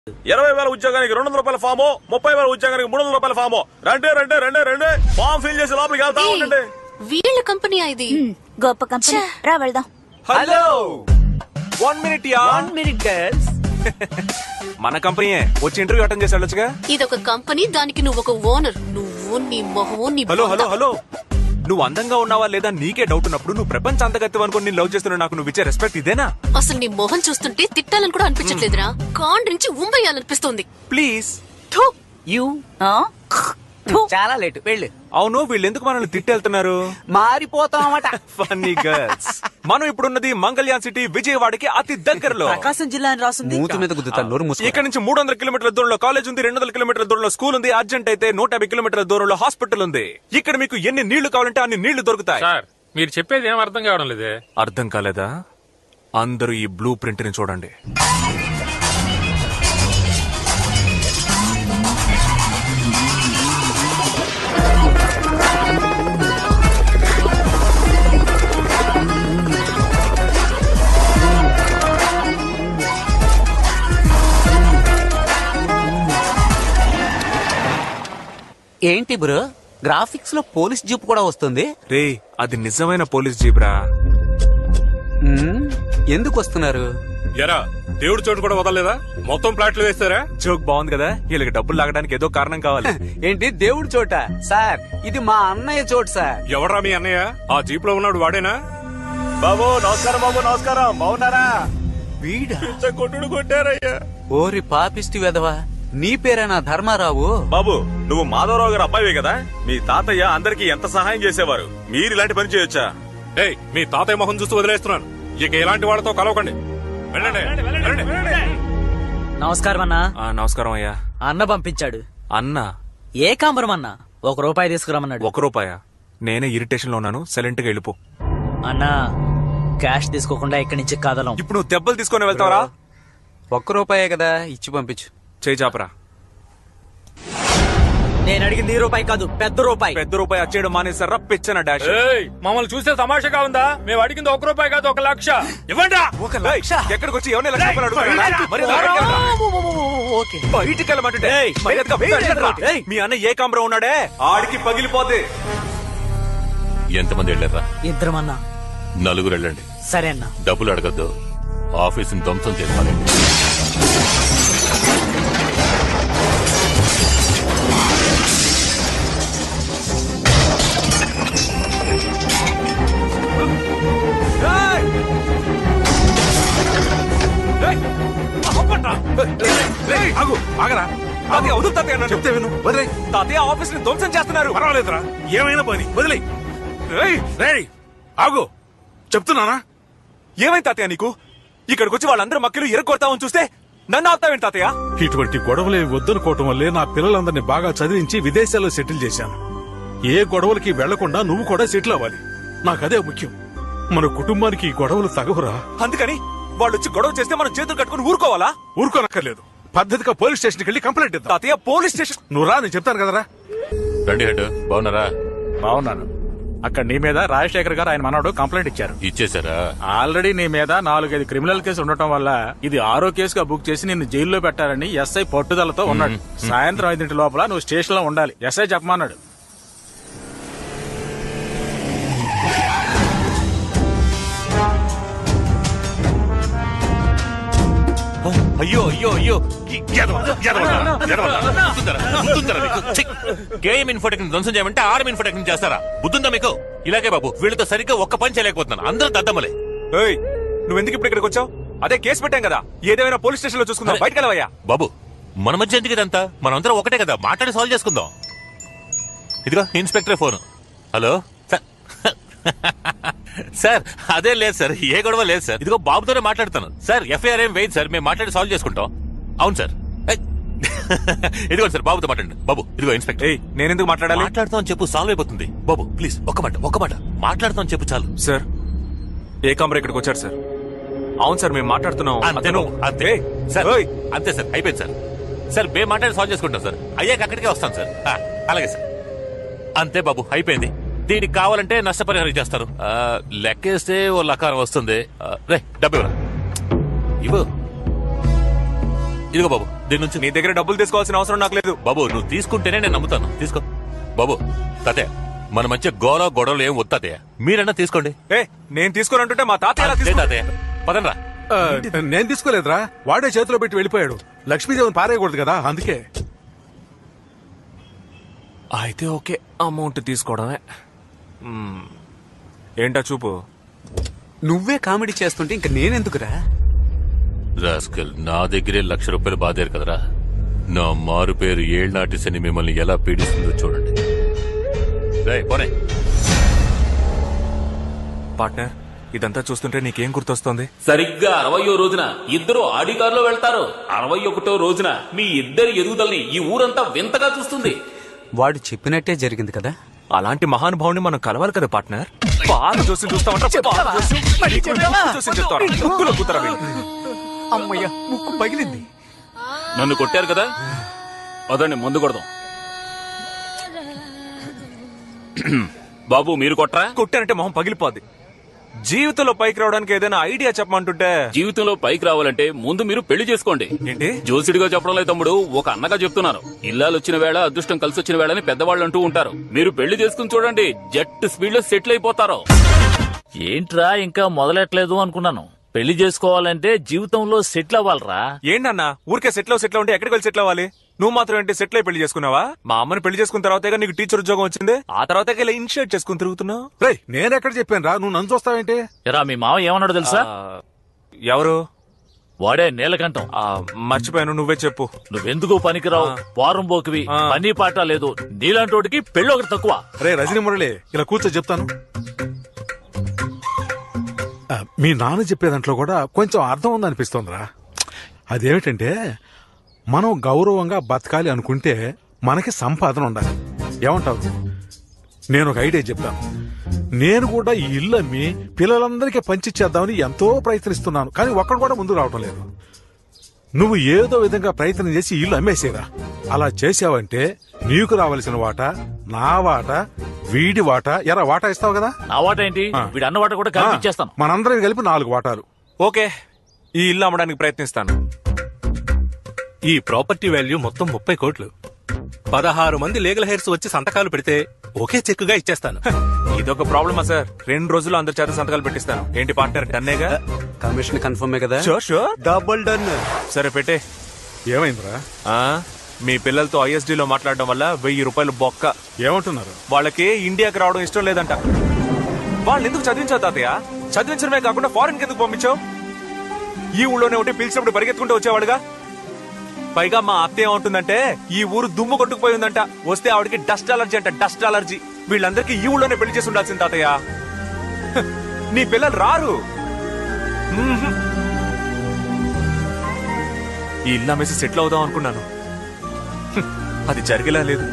ఇరవై వేల ఉద్యోగానికి రెండు వందల రూపాయల ఫాము ముప్పై వేల ఉద్యోగానికి మూడు వందల రూపాయల ఫాము రండి రండి రండి రండి ఫామ్ ఫిల్ చేసి లోపలికి వెళ్తా ఏయ్, ఉండండి వీళ్ళ కంపెనీ ఇది గొప్ప కంపెనీ రా వెళ్దాం hello one minute yeah one minute girls మన కంపెనీయే వచ్చి ఇంటర్వ్యూ అటెండ్ చేసి వెళ్ళొచ్చుగా ఇదొక కంపెనీ దానికి నువ్వు ఒక ఓనర్ నువ్వు నీ మొహము నీ హలో హలో బొంద. హలో నువ్వు అందంగా ఉన్నావా లేదా నీకే డౌట్ ఉన్నప్పుడు నువ్వు ప్రపంచ అందగత్యం అనుకుని నేను లవ్ చేస్తున్నా నాకు నువ్వు ఇచ్చే రెస్పెక్ట్ ఇదేనా అసలు నీ మొహం చూస్తుంటే తిట్టాలని కూడా అనిపించట్లేదురా కాండ్రించి ఉంబయ్యాలనిపిస్తోంది ప్లీజ్ థు. యూ ఆ? చాలా లేట్ వెళ్ళు అవును వీళ్ళు ఎందుకు మనల్ని తిట్టెళ్తున్నారు మారిపోతామట ఫన్నీ గర్ల్స్ మనం ఇప్పుడున్నది మంగళ్యాన్ సిటీ విజయవాడకి అతి దగ్గరలో ప్రకాశం జిల్లా అని రాసింది మూతి మీద గుద్దుతాను నోరు మూసుకో ఇక్కడ నుంచి మూడు వందల కిలోమీటర్ల దూరంలో కాలేజ్ ఉంది రెండు వందల కిలోమీటర్ల దూరంలో స్కూల్ ఉంది అర్జెంట్ అయితే నూట యాభై కిలోమీటర్ల దూరంలో హాస్పిటల్ ఉంది ఇక్కడ మీకు ఎన్ని నీళ్లు కావాలంటే అన్ని నీళ్లు దొరుకుతాయి సార్ మీరు చెప్పేది ఏం అర్థం కావడం లేదే అర్థం కాలేదా అందరూ ఈ బ్లూ ప్రింట్ ని చూడండి ఏంటి బ్రో గ్రాఫిక్స్ లో పోలీస్ జీప్ కూడా వస్తుంది రే అది నిజమైన పోలీస్ జీబ్రా మ్మ్. ఎందుకు వస్తున్నారు ఎరా దేవుడి చోటు కూడా వదలలేదా మొత్తం ప్లాట్లు వేస్తారా జోక్ బాగుంది కదా వీళ్ళకి డబ్బులు లాగడానికి ఏదో కారణం కావాలి ఏంటి దేవుడి చోట సార్ ఇది మా అన్నయ్య చోటు సార్ ఎవరా మీ అన్నయ్య ఆ జీప్ లో ఉన్నాడు వాడేనా బాబు నమస్కారం బాబు నమస్కారం బాగున్నారా వీడా ఇంత కొట్టుడు కొట్టారయ్యా ఓరి పాపిష్టి వెధవా నీ పేరేనా ధర్మారావు బాబు నువ్వు మాధవరావు గారు అబ్బాయివే కదా మీ తాతయ్య అందరికి ఎంత సహాయం చేసేవారు మీరు ఇలాంటి పని చేయొచ్చా ఏయ్ మీ తాతయ్య మొహం చూస్తూ వదిలేస్తున్నాను ఇక ఇలాంటి వాళ్ళతో కలవకండి వెళ్ళండి వెళ్ళండి. నమస్కారం అన్నా ఆ, నమస్కారం అయ్యా అన్న పంపించాడు అన్న ఏకాంబరం అన్న ఒక రూపాయి తీసుకురమ్మన్నాడు ఒక రూపాయ నేనే ఇరిటేషన్ లో ఉన్నాను సైలెంట్ గా వెళ్ళిపో అన్నా క్యాష్ తీసుకోకుండా ఇక్కడి నుంచి కదలం ఇప్పుడు నువ్వు దెబ్బలు తీసుకొని వెళ్తావరా ఒక్క రూపాయే కదా ఇచ్చి పంపించు చేయి చాపరా నేను అడిగింది ఈ రూపాయి కాదు పెద్ద రూపాయి పెద్ద రూపాయి వచ్చేయడం మానేసారా పిచ్చన డాష్ ఏయ్ మమ్మల్ని చూస్తే తమాషగా ఉందా మేము అడిగింది ఒక రూపాయి కాదు ఒక లక్ష ఇవ్వండి ఒక లక్ష ఎక్కడికి వచ్చి ఎవరిని లక్ష రూపాయలు అడుగుతున్నారా? మరి బయటికి వెళ్ళరా? బయటికి వెళ్ళమంటుంటే మర్యాదగా బయటికి వెళ్ళరా? మీ అన్న ఏ కాంబరం ఉన్నాడే ఆడికి పగిలిపోతే ఎంతమంది వెళ్ళారా ఇద్దరం అన్నా నలుగురు వెళ్ళండి సరే అన్నా డబ్బులు అడగద్దు ఆఫీసుని ధ్వంసం చేసుకోవాలి ఆగు ఆగరా తాతయ్య వదులు తాతయ్య నన్ను. చెప్తే విను వదిలే తాతయ్య ఆఫీస్ ని ధ్వంసం చేస్తున్నారు పర్వాలేదురా ఏమైనా పని వదిలే రేయ్ ఆగు చెప్తున్నానా ఏమైంది తాతయ్య నీకు ఇక్కడికి వచ్చి వాళ్ళందరూ మక్కలు ఎరగొడతామని చూస్తే నన్ను ఆపుతావేంటి తాతయ్య ఇటువంటి గొడవలేవి వద్దనుకోవటం వల్లే నా పిల్లలందరినీ బాగా చదివించి విదేశాల్లో సెటిల్ చేశాను ఏ గొడవలకి వెళ్లకుండా నువ్వు కూడా సెటిల్ అవ్వాలి నాకదే ముఖ్యం మన కుటుంబానికి ఈ గొడవలు తగవురా అందుకని వాళ్ళు వచ్చి గొడవ చేస్తే మనం చేతులు కట్టుకుని ఊరుకోవాలా ఊరుకోనక్కర్లేదు పద్ధతిగా పోలీస్ స్టేషన్కి వెళ్ళి కంప్లైంట్ ఇద్దాం తాతయ్య పోలీస్ స్టేషన్ నువ్వు రా నేను చెప్తాను కదరా రండి హెడ్ బాగున్నారా బాగున్నాను అక్కడ నీ మీద రాజశేఖర్ గారు ఆయన మనవడు కంప్లైంట్ ఇచ్చారు ఇచ్చేసారా ఆల్రెడీ నీ మీద నాలుగైదు క్రిమినల్ కేసు ఉండటం వల్ల ఇది ఆరో కేసుగా బుక్ చేసి నిన్ను జైల్లో పెట్టాలని ఎస్ఐ పట్టుదలతో ఉన్నాడు సాయంత్రం ఐదింటి లోపల నువ్వు స్టేషన్ లో ఉండాలి ఎస్ఐ చెప్పమన్నాడు అయ్యో అయ్యో అయ్యో గేమ్ ఇన్ఫోటెక్ ధ్వంసం చేయమంటే ఆర్మ్ ఇన్ఫోటెక్ చేస్తారా బుద్ధుందా మీకు ఇలాగే బాబు వీళ్ళతో సరిగ్గా ఒక్క పని చేయలేకపోతున్నాను అందరూ దద్దమ్మలే ఏయ్ నువ్వెందుకు ఇప్పుడు ఇక్కడికి వచ్చావు అదే కేసు పెట్టాం కదా ఏదేమైనా పోలీస్ స్టేషన్ లో చూసుకుందాం అరే. బయటకు వెళ్ళవయ్యా బాబు మన మధ్య ఎందుకు ఇదంతా మనందరం ఒకటే కదా మాట్లాడి సాల్వ్ చేసుకుందాం ఇదిగో inspector phone hello sir sir అదే లేదు సార్ ఏ గొడవ లేదు సార్ ఇదిగో బాబుతోనే మాట్లాడతాను సార్ ఎఫ్ఐఆర్ ఏం వేయదు సార్ మేము మాట్లాడి సాల్వ్ చేసుకుంటాం అవును సార్ ఏయ్. ఇదిగో సార్ బాబుతో మాట్లాడండి బాబు ఇదిగో ఇన్స్పెక్టర్ ఏయ్ నేనెందుకు మాట్లాడాలి మాట్లాడతాం అని చెప్పు సాల్వ్ అయిపోతుంది బాబు ప్లీజ్ ఒక్క మాట ఒక్క మాట మాట్లాడతాం అని చెప్పు చాలు సార్ ఏ కామరా ఇక్కడికి వచ్చారు సార్ అవును సార్ మేము మాట్లాడుతున్నాం అంతే అతను బాబు, అంతే ఏయ్, సార్ ఏయ్, అంతే సార్ అయిపోయింది సార్ సార్ మేము మాట్లాడి సాల్వ్ చేసుకుంటాం సార్ అయ్యాక అక్కడికే వస్తాం సార్ ఆ, అలాగే సార్ అంతే బాబు అయిపోయింది దీనికి కావాలంటే నష్టపరిహారం చేస్తారు ఆ, లెక్కేస్తే ఓ లకారం వస్తుంది ఆ, రే డబ్బు ఇవ్వరా ఇవ్వు ఇదిగో బాబు దీని నుంచి నీ దగ్గర డబ్బులు తీసుకోవాల్సిన అవసరం నాకు లేదు బాబు నువ్వు తీసుకుంటేనే నేను నమ్ముతాను తీసుకో బాబు తాతయ్య మన మధ్య గోల గొడవలు ఏం వస్తాతయ్య మీరన్నా తీసుకోండి ఏ నేను తీసుకోనంటుంటే మా తాత ఎలా లే తీసుకుంటా తాతయ్య పదండ్రా ఆ, నేను తీసుకోలేదురా వాడే చేతిలో పెట్టి వెళ్ళిపోయాడు లక్ష్మీదేవిని పారేయకూడదు కదా అందుకే అయితే ఓకే అమౌంట్ తీసుకోవడమే మ్మ్. ఏంటా చూపు నువ్వే కామెడీ చేస్తుంటే ఇంక నేనెందుకురా రాస్కల్ నా దగ్గరే లక్ష రూపాయలు బాధారు కదరా నా మారు పేరు ఏళ్నాటి శని మిమ్మల్ని ఎలా పీడిస్తుందో చూడండి రేయ్, పోనీ పార్ట్నర్ ఇదంతా చూస్తుంటే నీకేం గుర్తొస్తుంది సరిగ్గా అరవయో రోజున ఇద్దరు ఆడి కారులో వెళ్తారు అరవై ఒకటో రోజున మీ ఇద్దరి ఎదుగుదలని ఈ ఊరంతా వింతగా చూస్తుంది వాడు చెప్పినట్టే జరిగింది కదా అలాంటి మహానుభావుని మనం కలవాలి కదా పార్ట్నర్ బాగా చూసి చూస్తామంటే బాగా చూసి నీకు ముక్కు చూసి చెప్తారా? ముక్కులో కూతురా వీళ్ళు. అమ్మయ్య ముక్కు పగిలింది నన్ను కొట్టారు కదా అదండి మందు కొడదాం బాబు మీరు కొట్రా కొట్టానంటే మొహం పగిలిపోద్ది జీవితంలో పైకి రావడానికి ఏదైనా ఐడియా చెప్పమంటుంటే జీవితంలో పైకి రావాలంటే ముందు మీరు పెళ్లి చేసుకోండి ఏంటి జోసిడిగా చెప్పడం లేదు తమ్ముడు ఒక అన్నగా చెప్తున్నాను ఇల్లాలు వచ్చిన వేళ అదృష్టం కలిసి వచ్చిన వేళ అని పెద్దవాళ్ళు అంటూ ఉంటారు మీరు పెళ్లి చేసుకుని చూడండి జట్ స్పీడ్ లో సెటిల్ అయిపోతారు ఏంట్రా ఇంకా మొదలెట్లేదు అనుకున్నాను పెళ్లి చేసుకోవాలంటే జీవితంలో సెటిల్ అవ్వాలరా ఏంటన్నా ఊరికే సెటిల్ సెటిల్ ఉంటే ఎక్కడికి వెళ్ళి సెటిల్ అవ్వాలి నువ్వు మాత్రం ఏంటి సెటిల్ అయి పెళ్లి చేసుకున్నావా మా అమ్మని పెళ్లి చేసుకున్న తర్వాతే నీకు టీచర్ ఉద్యోగం వచ్చింది ఆ తర్వాత ఇలా ఇనిషియేట్ చేసుకుని తిరుగుతున్నావు రేయ్ నేను ఎక్కడ చెప్పాను రా నువ్వు నన్ను చూస్తావేంటి ఎరా మీ మామ ఏమన్నాడు తెలుసా ఆ, ఎవరు వాడే నీలకంఠం ఆ, మర్చిపోయాను నువ్వే చెప్పు నువ్వెందుకు పనికిరావు వారం పోకివి ఆ. పని పాట లేదు నీలాంటోడికి పెళ్ళి ఒకటి తక్కువ రే రజనీ మురళి ఇలా కూర్చో చెప్తాను ఆ, మీ నాన్న చెప్పే దాంట్లో కూడా కొంచెం అర్థం ఉందనిపిస్తోందిరా అదేమిటంటే మనం గౌరవంగా బతకాలి అనుకుంటే మనకి సంపాదన ఉండాలి ఏమంటావు నేను ఒక ఐడియా చెప్తాను నేను కూడా ఈ ఇల్లు అమ్మి పిల్లలందరికీ పంచిచ్చేద్దామని ఎంతో ప్రయత్నిస్తున్నాను కానీ ఒక్కడు కూడా ముందు రావటం లేదు నువ్వు ఏదో విధంగా ప్రయత్నం చేసి ఇల్లు అమ్మేసేరా అలా చేసావంటే నీకు రావలసిన వాట నా వాట వీడి వాట ఎరా వాటా ఇస్తావు కదా నా వాట ఏంటి ఆ. వీడు అన్న వాట కూడా కల్పించేస్తాను ఆ, మనందరం కలిపి నాలుగు వాటాలు ఓకే ఈ ఇల్లు అమ్మడానికి ప్రయత్నిస్తాను ఈ ప్రాపర్టీ వాల్యూ మొత్తం ముప్పై కోట్లు పదహారు మంది లీగల్ హెయిర్స్ వచ్చి సంతకాలు పెడితే ఒకే చెక్కుగా ఇచ్చేస్తాను ఇదొక ప్రాబ్లమా సార్ రెండు రోజుల్లో అందరి చేత సంతకాలు పెట్టిస్తాను ఏంటి పార్ట్నర్ డన్నేగా కమిషన్ కన్ఫర్మే కదా షూర్ షూర్ డబుల్ డన్ సరే పెట్టే ఏమైందిరా ఆ, మీ పిల్లలతో ఐఎస్డి లో మాట్లాడడం వల్ల వెయ్యి రూపాయలు బొక్క ఏమంటున్నారు వాళ్ళకి ఇండియాకి రావడం ఇష్టం లేదంట వాళ్ళు ఎందుకు చదివించావు తాతయ్య చదివించడమే కాకుండా ఫారెన్ ఎందుకు పంపించావు ఈ ఊళ్ళోనే ఉంటే పిలిచినప్పుడు పరిగెత్తుకుంటూ వచ్చేవాడుగా పైగా మా అత్త ఏమంటుందంటే ఈ ఊరు దుమ్ము కొట్టుకుపోయి ఉందంట వస్తే ఆవిడకి డస్ట్ అలర్జీ అంట డస్ట్ అలర్జీ వీళ్ళందరికీ ఈ ఊళ్ళోనే పెళ్లి చేసి ఉండాల్సింది తాతయ్య హ, నీ పిల్లలు రారు మ్మ్హ్. ఈ ఇల్లు అమ్మేసి సెటిల్ అవుదాం అనుకున్నాను హ్, అది జరిగేలా లేదు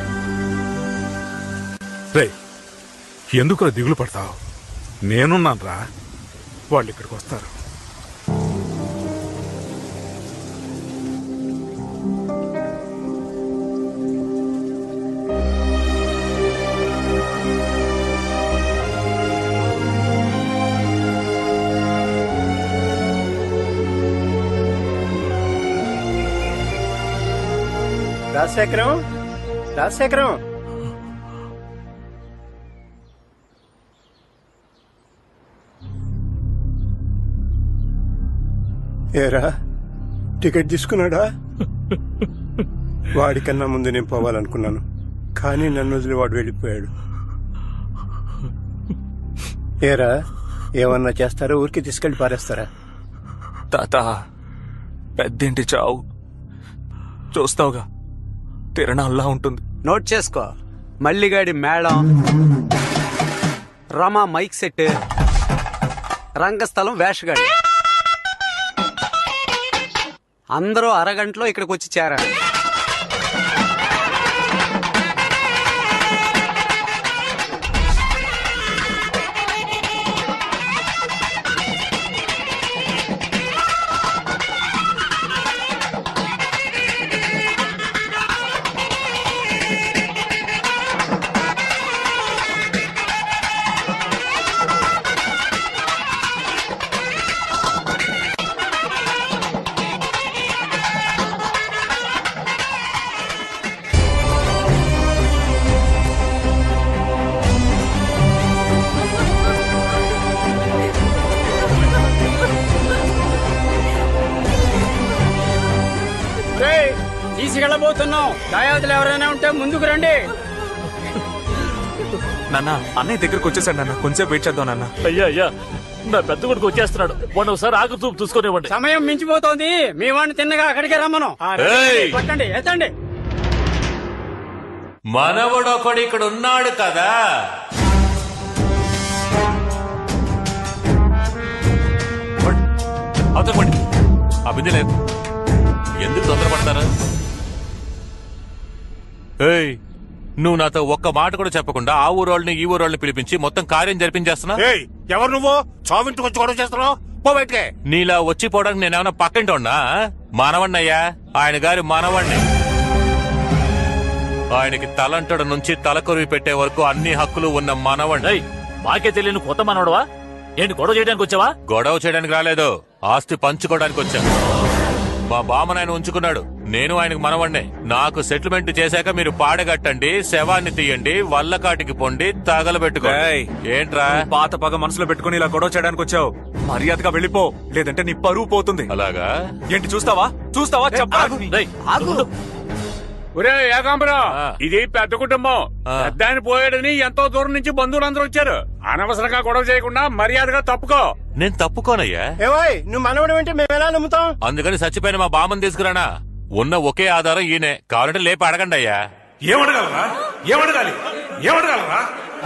రే ఎందుకురా దిగులు పడతావు నేనున్నాను రా వాళ్ళు ఇక్కడికి వస్తారు రాజశేఖరం రాజశేఖరం ఏరా టికెట్ తీసుకున్నాడా వాడికన్నా ముందు నేను పోవాలనుకున్నాను కానీ నన్ను వదిలి వాడు వెళ్ళిపోయాడు ఏరా ఏమన్నా చేస్తారా ఊరికి తీసుకెళ్లి పారేస్తారా తాత పెద్దింటి చావు చూస్తావుగా తిరణాల్లా ఉంటుంది నోట్ చేసుకో మల్లిగాడి మేళం రమా మైక్ సెట్ రంగస్థలం వేషగాడి అందరూ అరగంటలో ఇక్కడికి వచ్చి చేరారు తీసుకెళ్ళబోతున్నాం దాయాదులు ఎవరైనా ఉంటే ముందుకు రండి నాన్న అన్నయ్య దగ్గరకు వచ్చేసాడు నాన్న కొంచెం వెయిట్ చేద్దాం నాన్న అయ్యా అయ్యా నా పెద్ద కొడుకు వచ్చేస్తున్నాడు వాడిని ఒకసారి ఆకు చూపు చూసుకునేవ్వండి సమయం మించిపోతోంది మీ వాడిని తిన్నగా అక్కడికే రమ్మను ఆ, ఏయ్! పట్టండి ఎత్తండి మనవడొకడు ఇక్కడ ఉన్నాడు కదా అవతల పడి ఆ బిందె లేదు ఎందుకు తొందరపడతారు ఏయ్ నువ్వు నాతో ఒక్క మాట కూడా చెప్పకుండా ఆ ఊరోళ్ళని ఈ ఊరోళ్ళని పిలిపించి మొత్తం కార్యం జరిపించేస్తున్నా ఎవరు నువ్వు చావింటికి వచ్చి గొడవ చేస్తున్నావు పో బయటికే నీలా వచ్చిపోవడానికి నేనేమన్నా పక్కింటి ఉన్నా మనవణ్ణయ్యా ఆయన గారి మనవణ్ణి ఆయనకి తలంటడు నుంచి తలకొరివి పెట్టే వరకు అన్ని హక్కులు ఉన్న మనవణ్ణి మాకే తెలియని కొత్త మనవడవా ఏంటి గొడవ చేయడానికి వచ్చావా గొడవ చేయడానికి రాలేదు ఆస్తి పంచుకోవడానికి వచ్చా మా బామ్మను ఆయన ఉంచుకున్నాడు నేను ఆయనకు మనవణ్ణే నాకు సెటిల్మెంట్ చేశాక మీరు పాడగట్టండి శవాన్ని తీయండి వల్లకాటికి పొండి తగలబెట్టుకోండి ఏయ్! ఏంట్రా పాత పగ మనసులో పెట్టుకుని ఇలా గొడవ చేయడానికి వచ్చావు మర్యాదగా వెళ్ళిపో లేదంటే నీ పరువు పోతుంది అలాగా ఏంటి చూస్తావా చూస్తావా చెప్పా ఒరే ఏకాంబరం ఇది పెద్ద కుటుంబం ఆ. పెద్ద ఆయన పోయాడని ఎంతో దూరం నుంచి బంధువులందరూ వచ్చారు అనవసరంగా గొడవ చేయకుండా మర్యాదగా తప్పుకో నేను తప్పుకోనయ్యా ఏవోయ్ నువ్వు మనవడం అంటే మేము ఎలా నమ్ముతాం అందుకని చచ్చిపోయిన మా బామ్మని తీసుకురానా ఉన్న ఒకే ఆధారం ఈయనే కావాలంటే లేపి అడగండి అయ్యా ఏమడగలరా ఏమడగాలి ఏమడగలరా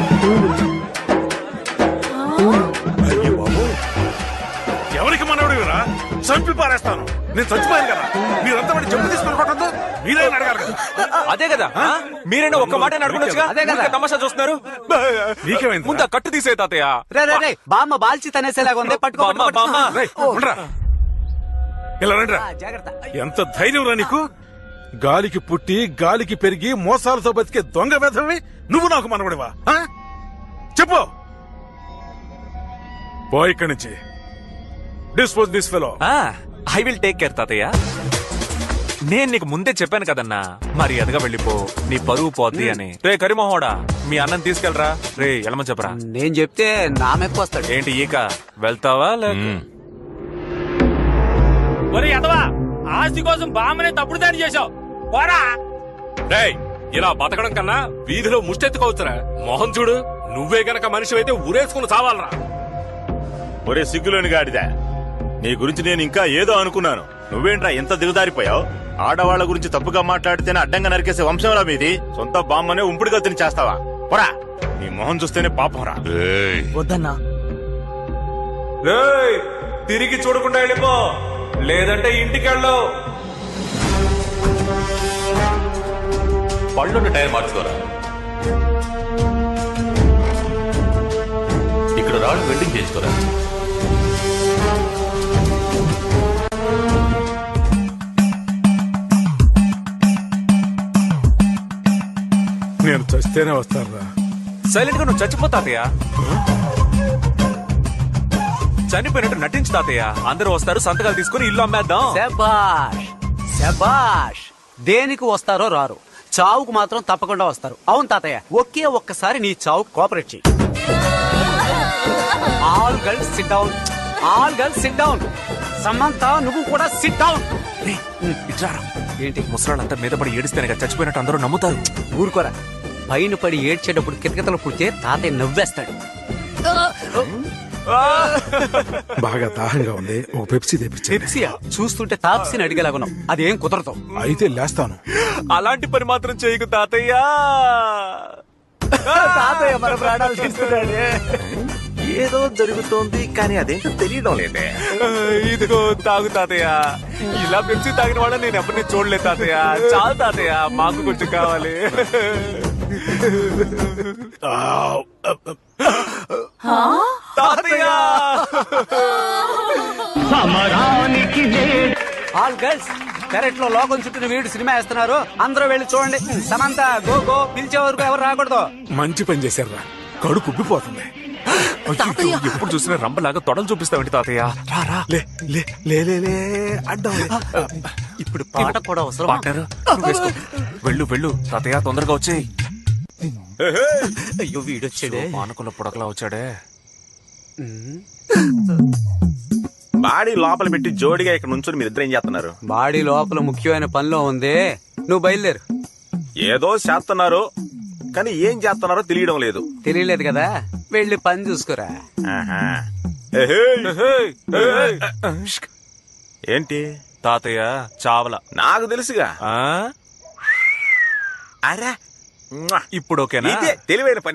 అయ్యో బాబు ఎవరికి మనవడివిరా చంపి పారేస్తాను నేను చచ్చిపోయాను కదా మీరంతా వాడి చెప్పు తీసుకుని కొట్టద్దు మీరే అడగాలి కదా అదే కదా ఆ? మీరైనా ఒక్క మాట అడగొచ్చుగా అదే కదా. ఊరికే తమాషా చూస్తున్నారు నీకేమైంది ముందు ఆ కట్టు తీసే తాతయ్య రే రే రే బామ్మ బాల్చి తనేసేలాగా ఉంది పట్టుకో బామ్మ, పట్టుకో, బామ్మ. పట్టుకో. రేయ్, ఉండరా. ఇలా రండిరా ఆ, జాగ్రత్త ఎంత ధైర్యం రా నీకు గాలికి పుట్టి గాలికి పెరిగి మోసాలతో బతికే దొంగ వెధవి నువ్వు నాకు మనవడివా ఆ? చెప్పు పో ఇక్కడి నుంచి dispose this fellow I will take care తాతయ్య నేను నీకు ముందే చెప్పాను కదన్నా మర్యాదగా వెళ్ళిపో నీ పరువు పోద్ది అని రే కరిమోహోడా మీ అన్నం తీసుకెళ్ళరా రే ఎలమని చెప్పరా నేను చెప్తే నా మెప్పు వస్తాడు ఏంటి ఈక వెళ్తావా లేక ఉమ్. ఒరే ఎదవా ఆస్తి కోసం బామ్మనే తప్పుడు దాడి చేశావు పోరా డేయ్ ఇలా బతకడం కన్నా వీధిలో ముష్టెత్తుకోవచ్చురా మొహం చూడు నువ్వే గనక మనిషి అయితే ఊరేసుకుని చావాలరా ఒరే సిగ్గులోని గాడిదా నీ గురించి నేను ఇంకా ఏదో అనుకున్నాను నువ్వేంట్రా ఎంత దిగదారిపోయావు ఆడవాళ్ల గురించి తప్పుగా మాట్లాడితేనే అడ్డంగా నరికేసే వంశంరా మీది సొంత బామ్మనే ఉంపుడు గతిని చేస్తావా పోరా నీ మొహం చూస్తేనే పాపం రా ఏయ్, వద్దన్నా రేయ్ తిరిగి చూడకుండా వెళ్ళిపో లేదంటే ఇంటికి వెళ్ళవు పళ్ళున్న టైర్ మార్చుకోరా ఇక్కడ రాళ్ళు వెల్డింగ్ చేయించుకోరా నేను చస్తేనే వస్తారా సైలెంట్ గా నువ్వు చచ్చిపో తాతయ్య చనిపోయినట్టు నటించు తాతయ్య అందరూ వస్తారు సంతకాలు తీసుకుని ఇల్లు అమ్మేద్దాం శబాష్ శబాష్ దేనికి వస్తారో రారు చావుకు మాత్రం తప్పకుండా వస్తారు అవును తాతయ్య ఒకే ఒక్కసారి నీ చావు కోఆపరేట్ చేయి all girls sit down all girls sit down Samantha నువ్వు కూడా సిట్ డౌన్ ఇట్లారా ఏంటి ముసలాళ్ళంతా మీద పడి ఏడిస్తేనే కదా చచ్చిపోయినట్టు అందరూ నమ్ముతారు ఊరుకోరా పైన పడి ఏడ్చేటప్పుడు కితకితలు పుడితే తాతయ్య నవ్వేస్తాడు బాగా దాహంగా ఉంది ఒక పెప్సీ తెప్పించండి పెప్సియా చూస్తుంటే తాప్సిని అడిగేలాగున్నావు అదేం కుదరదు అయితే లేస్తాను అలాంటి పని మాత్రం చేయకు తాతయ్య తాతయ్య మన ప్రాణాలు తీసుకున్నాడే ఏదో జరుగుతోంది కానీ అదేంటో తెలియడం లేదే ఇదిగో తాగు తాతయ్య ఇలా పెంచి తాగిన వాళ్ళని నేను ఎవరిని చూడలేదు తాతయ్య చాలు తాతయ్య మాకు కొంచెం కావాలి తాతయ్య ఆల్ గర్ల్స్ పెరట్ లో లోకం చుట్టూ వీడు సినిమా వేస్తున్నారు అందరూ వెళ్ళి చూడండి సమంత గో గో పిలిచే వరకు ఎవరు రాకూడదు మంచి పని చేశారా కడుపు ఉబ్బిపోతుంది అయ్యో, ఎప్పుడు చూసినా రంబలాగా తొడలు చూపిస్తావేంటి తాతయ్య రా రా లే లే లే లే లే అడ్డం లే. ఇప్పుడు పాట కూడా అవసరం పార్ట్నర్ నువ్వు వేసుకో. వెళ్ళు వెళ్ళు తాతయ్య తొందరగా వచ్చేయ్ అయ్యో వీడొచ్చాడే మానకుల పుడకలా వచ్చాడే బాడీ లోపల పెట్టి జోడిగా ఇక్కడ నుంచొని మీరు ఇద్దరు ఏం చేస్తున్నారు బాడీ లోపల ముఖ్యమైన పనిలో ఉంది నువ్వు బయలుదేరు ఏదో చేస్తున్నారు కానీ ఏం చేస్తున్నారో తెలియడం లేదు తెలియలేదు కదా వెళ్ళి పని చూసుకోరా ఆహా. ఎహేయ్. ఏంటి తాతయ్య చావల నాకు తెలుసుగా ఆ? అరే ఇప్పుడు ఓకేనా ఇదే తెలివైన పని